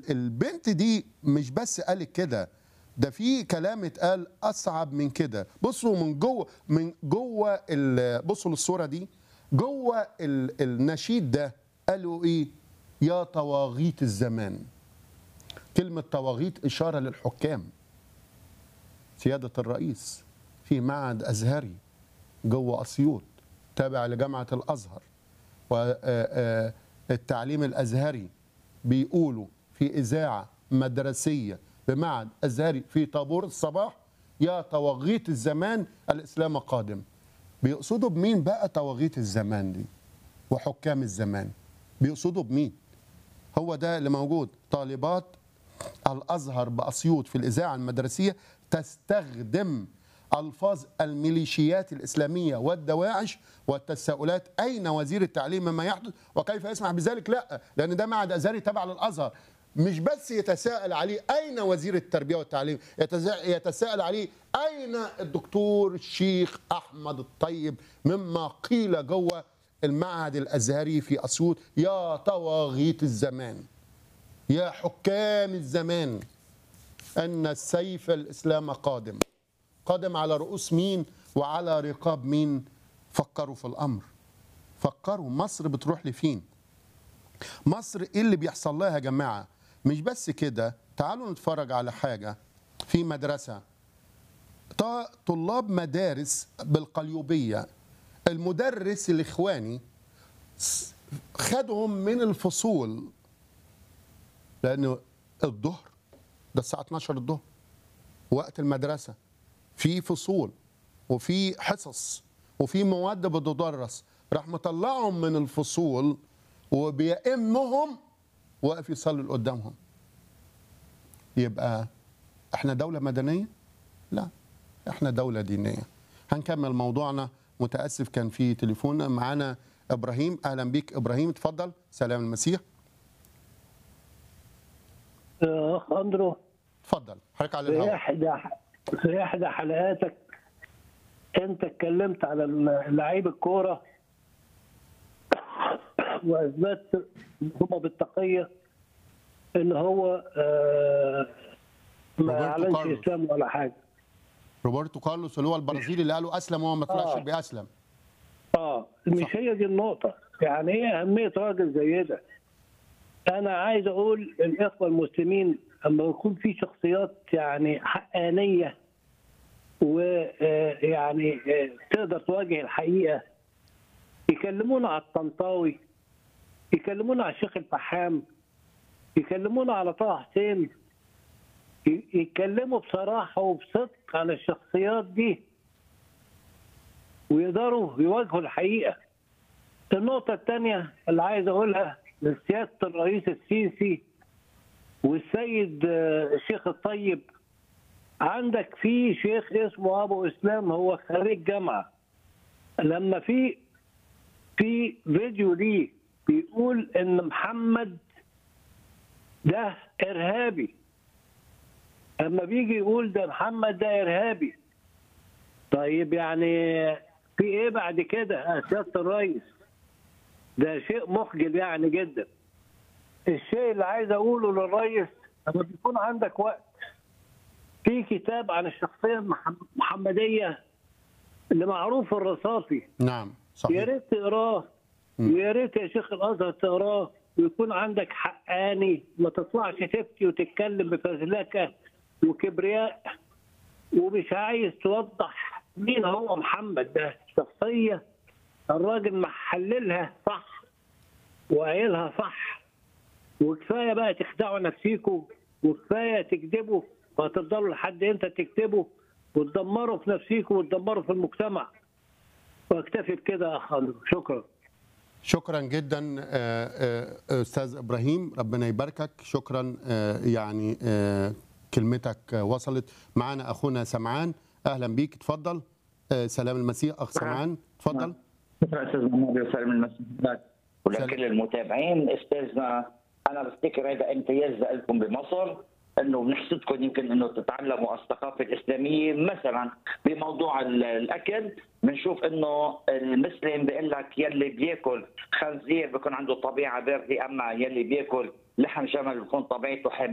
ال- البنت دي مش بس قالت كده ده في كلام اتقال اصعب من كده بصوا من جوه من جوه ال- بصوا للصوره دي جوه ال- النشيد ده قالوا ايه يا طواغيت الزمان كلمه طواغيت اشاره للحكام سياده الرئيس في معهد ازهري جوه اسيوط تابع لجامعه الازهر والتعليم الازهري بيقولوا في اذاعه مدرسيه بمعهد ازهري في طابور الصباح يا طواغيت الزمان الاسلام قادم بيقصدوا بمين بقى طواغيت الزمان دي وحكام الزمان بيقصدوا بمين هو ده اللي موجود طالبات الازهر باسيوط في الاذاعه المدرسيه تستخدم الفاظ الميليشيات الاسلاميه والدواعش والتساؤلات اين وزير التعليم مما يحدث وكيف يسمح بذلك لا لان ده معهد ازهري تبع للازهر مش بس يتساءل عليه اين وزير التربيه والتعليم يتزا- يتساءل عليه اين الدكتور الشيخ احمد الطيب مما قيل جوه المعهد الازهري في اسيوط يا طواغيت الزمان يا حكام الزمان أن السيف الإسلام قادم قادم على رؤوس مين وعلى رقاب مين فكروا في الأمر فكروا مصر بتروح لفين مصر إيه اللي بيحصل لها يا جماعة مش بس كده تعالوا نتفرج على حاجة في مدرسة ط- طلاب مدارس بالقليوبية المدرس الإخواني س- خدهم من الفصول لأنه الظهر ده الساعة 12 الظهر وقت المدرسة في فصول وفي حصص وفي مواد بتدرس راح مطلعهم من الفصول وبيأمهم واقف يصلي قدامهم يبقى احنا دولة مدنية؟ لا احنا دولة دينية هنكمل موضوعنا متأسف كان في تليفون معانا ابراهيم اهلا بيك ابراهيم اتفضل سلام المسيح اخ اندرو اتفضل حضرتك على في الهواء احدى في احدى حلقاتك انت اتكلمت على لعيب الكوره واثبت هما بالتقيه ان هو آه، ما روبرتو اعلنش كارلوس. اسلام ولا حاجه روبرتو كارلوس اللي هو البرازيلي اللي قالوا اسلم وهو ما طلعش آه. بيسلم اه مش هي دي النقطة يعني ايه أهمية راجل زي ده أنا عايز أقول للإخوة المسلمين لما يكون في شخصيات يعني حقانية ويعني تقدر تواجه الحقيقة يكلمونا على الطنطاوي يكلمونا على الشيخ الفحام يكلمونا على طه حسين ي- يتكلموا بصراحة وبصدق عن الشخصيات دي ويقدروا يواجهوا الحقيقة النقطة الثانية اللي عايز أقولها لسيادة الرئيس السيسي والسيد آه، الشيخ الطيب عندك في شيخ اسمه أبو إسلام هو خريج جامعة لما في في فيديو ليه بيقول إن محمد ده إرهابي أما بيجي يقول ده محمد ده إرهابي طيب يعني في ايه بعد كده يا سياده الرئيس ده شيء مخجل يعني جدا الشيء اللي عايز اقوله للرئيس لما بيكون عندك وقت في كتاب عن الشخصيه المح- المحمديه اللي معروف الرصافي نعم يا صحيح ريت تقراه ويا ريت يا شيخ الازهر تقراه ويكون عندك حقاني ما تطلعش تفتي وتتكلم بفزلكه وكبرياء ومش عايز توضح مين هو محمد ده شخصيه الراجل محللها صح وقايلها صح وكفايه بقى تخدعوا نفسيكم وكفايه تكذبوا وهتفضلوا لحد امتى تكتبوا وتدمروا في نفسيكم وتدمروا في المجتمع واكتفي بكده يا اخ أندرو. شكرا شكرا جدا آه، آه، استاذ ابراهيم ربنا يباركك شكرا آه، يعني آه، كلمتك آه، وصلت معانا اخونا سمعان اهلا بيك اتفضل آه، سلام المسيح اخ سمعان اتفضل شكرا استاذ محمود وسلام المسيح سلام. ولكل المتابعين استاذنا انا بفتكر هذا امتياز لكم بمصر انه بنحسدكم يمكن انه تتعلموا الثقافه الاسلاميه مثلا بموضوع ال- الاكل بنشوف انه المسلم بيقول لك يلي بياكل خنزير بيكون عنده طبيعه بارده اما يلي بياكل لحم جمل بيكون طبيعته حامض